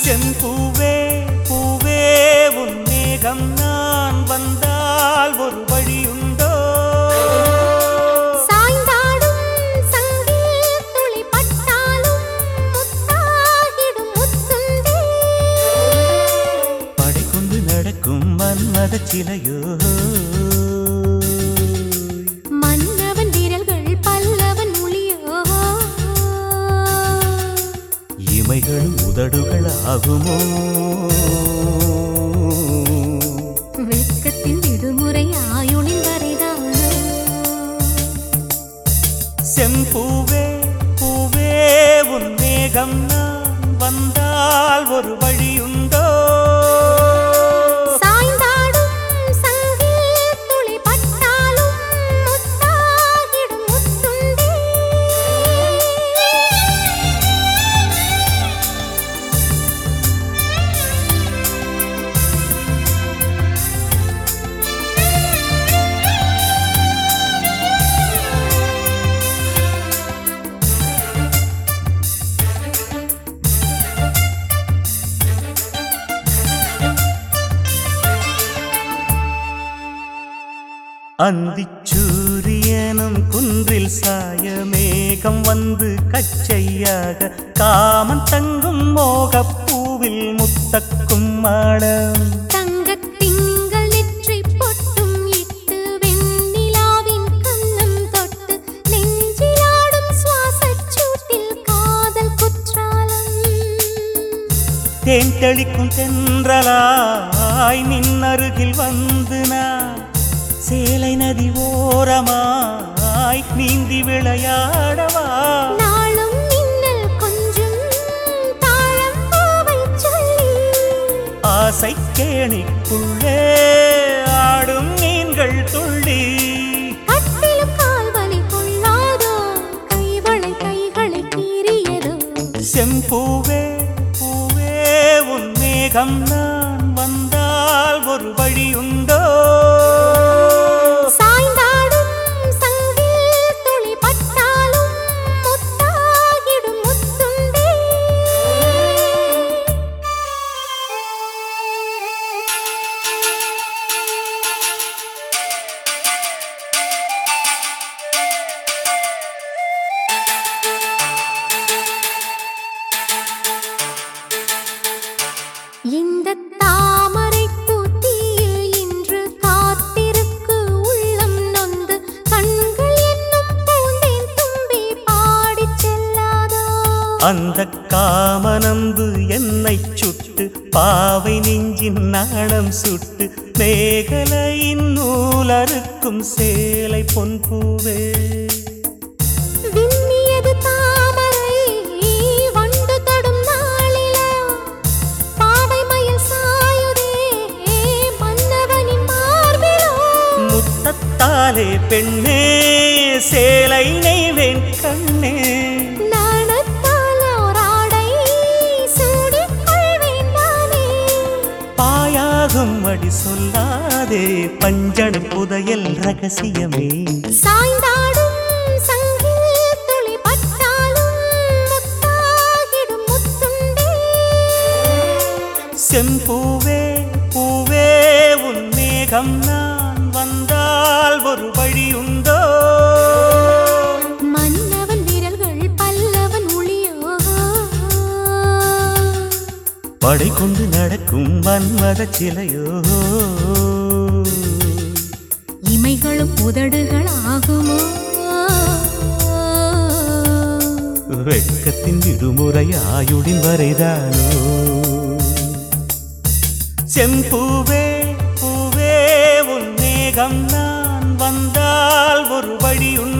செம்பூவே பூவே உன் மேகம் நான் வந்தால் ஒரு வழியுண்டோ சாய்ந்தாடும் சங்கில் துளி பட்டாலும் முத்தாகிடும் முத்துண்டே படை கொண்டு நடக்கும் மன்மத சிலையோ மன்னவன் விரல்கள் பல்லவன் ஒளியோ இமைகள் உதடுகள் ஆகுமோ வெட்கத்தின் விடுமுறை ஆயுளின் வரைதானோ செம்பூவே பூவே உன் மேகம் நான் வந்தால் ஒரு வழியுண்டோ சாய்ந்தாடும் சங்கில் துளி பட்டாலும் முத்தாகிடும் முத்துண்டே அந்திச்சூரியனும் குன்றில் சாய மேகம் வந்து கச்சையாக காமன் தங்கும் மோகப் பூவில் முத்தக்கும் மாடம் தங்கத் திங்கள் நெற்றிப் பொட்டும் இட்டு வெண்ணிலாவின் கன்னம் தொட்டு நெஞ்சிலாடும் சுவாசச் சூட்டில் காதல் குற்றாலம் தேன் தெளிக்கும் தென்றலாய் நின்னருகில் வந்து நான் சேலை நதி ஓரமாய் நீந்தி விளையாடவா நாளும் மின்னல் கொஞ்சும் தாழம் பூவைச் சொல்லி ஆசை கேணிக்குள்ளே ஆடும் மீன்கள் துள்ளி கட்டிலும் கால்வலி கொள்ளாதோ கைவளை கைகளை கீறியதோ செம்பூவே பூவே உன் மேகம் நான் வந்தால் ஒரு வழியுண்டோ சாய்ந்தாடும் சங்கில் துளி பட்டாலும் முத்தாகிடும் முத்துண்டே இந்த தாமரை பூத்தியில் இன்று காத்திருக்கு உள்ளம் நொந்து கண்கள் என்னும் பூந்தேன் தும்பி பாடிச் செல்லாதோ அந்த காமனம்பு என்னை சுட்டு பாவை நெஞ்சின் நாணம் சுட்டு மேகலையின் நூலறுக்கும் சேலை பொன்பூவே விண்ணியது தாமரை வண்டு தொடும் நாளிலா பாவை மயில் சாயுதே மன்னவனின் மார்பிலோ முத்தத்தாலே பெண்ணே சேலை நெய்வேன் கண்ணே நாணத்தால் ஓராடை சூடிக் கொள்வேன் நானே பாயாகும் அடி சொல்லாதே பஞ்சண புதையல் ரகசியமே சாய்ந்தாடும் சங்கில் துளி பட்டாலும் முத்தாகிடும் முத்துண்டே செம்பூவே பூவே உன் மேகம் நான் வந்தால் ஒரு வழியுண்டோ மன்னவன் விரல்கள் பல்லவன் ஒளியோ படை கொண்டு நடக்கும் மன்மத சிலையோ இமைகளும் உதடுகள் ஆகுமோ வெட்கத்தின் விடுமுறை ஆயுடின் வரைதானோ செம்பூவே பூவே உன் மேகம் நான் வந்தால் ஒரு வழியுண்டோ